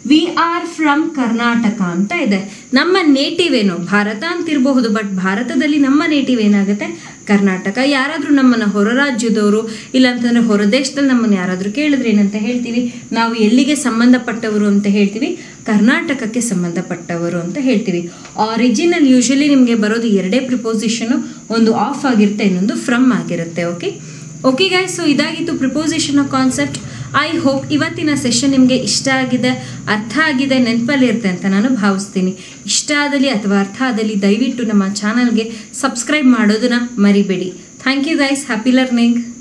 ವಿ ಆರ್ ಫ್ರಮ್ ಕರ್ನಾಟಕ ಅಂತ ಇದೆ ನಮ್ಮ ನೇಟಿವ್ ಏನು ಭಾರತ ಅಂತ ಇರಬಹುದು ಬಟ್ ಭಾರತದಲ್ಲಿ ನಮ್ಮ ನೇಟಿವ್ ಏನಾಗುತ್ತೆ ಕರ್ನಾಟಕ ಯಾರಾದರೂ ನಮ್ಮನ್ನ ಹೊರ ರಾಜ್ಯದವರು ಇಲ್ಲಾಂತಂದ್ರೆ ಹೊರ ದೇಶದಲ್ಲಿ ನಮ್ಮನ್ನು ಯಾರಾದರೂ ಕೇಳಿದ್ರೆ ಏನಂತ ಹೇಳ್ತೀವಿ ನಾವು ಎಲ್ಲಿಗೆ ಸಂಬಂಧಪಟ್ಟವರು ಅಂತ ಹೇಳ್ತೀವಿ ಕರ್ನಾಟಕಕ್ಕೆ ಸಂಬಂಧಪಟ್ಟವರು ಅಂತ ಹೇಳ್ತೀವಿ ಆರಿಜಿನಲ್ ಯೂಶಲಿ ನಿಮಗೆ ಬರೋದು ಎರಡೇ ಪ್ರಿಪೋಸಿಷನು ಒಂದು ಆಫ್ ಆಗಿರುತ್ತೆ ಇನ್ನೊಂದು ಫ್ರಮ್ ಆಗಿರುತ್ತೆ ಓಕೆ ಓಕೆ ಗೈಸ್ ಸೊ ಇದಾಗಿತ್ತು preposition of concept I hope ಇವತ್ತಿನ ಸೆಷನ್ ನಿಮಗೆ ಇಷ್ಟ ಆಗಿದೆ ಅರ್ಥ ಆಗಿದೆ ನೆನಪಲ್ಲಿ ಇರುತ್ತೆ ಅಂತ ನಾನು ಭಾವಿಸ್ತೀನಿ ಇಷ್ಟ ಆದಲ್ಲಿ ಅಥವಾ ಅರ್ಥ ಆದಲ್ಲಿ ದಯವಿಟ್ಟು ನಮ್ಮ ಚಾನಲ್ಗೆ ಸಬ್ಸ್ಕ್ರೈಬ್ ಮಾಡೋದನ್ನ ಮರಿಬೇಡಿ thank you guys happy learning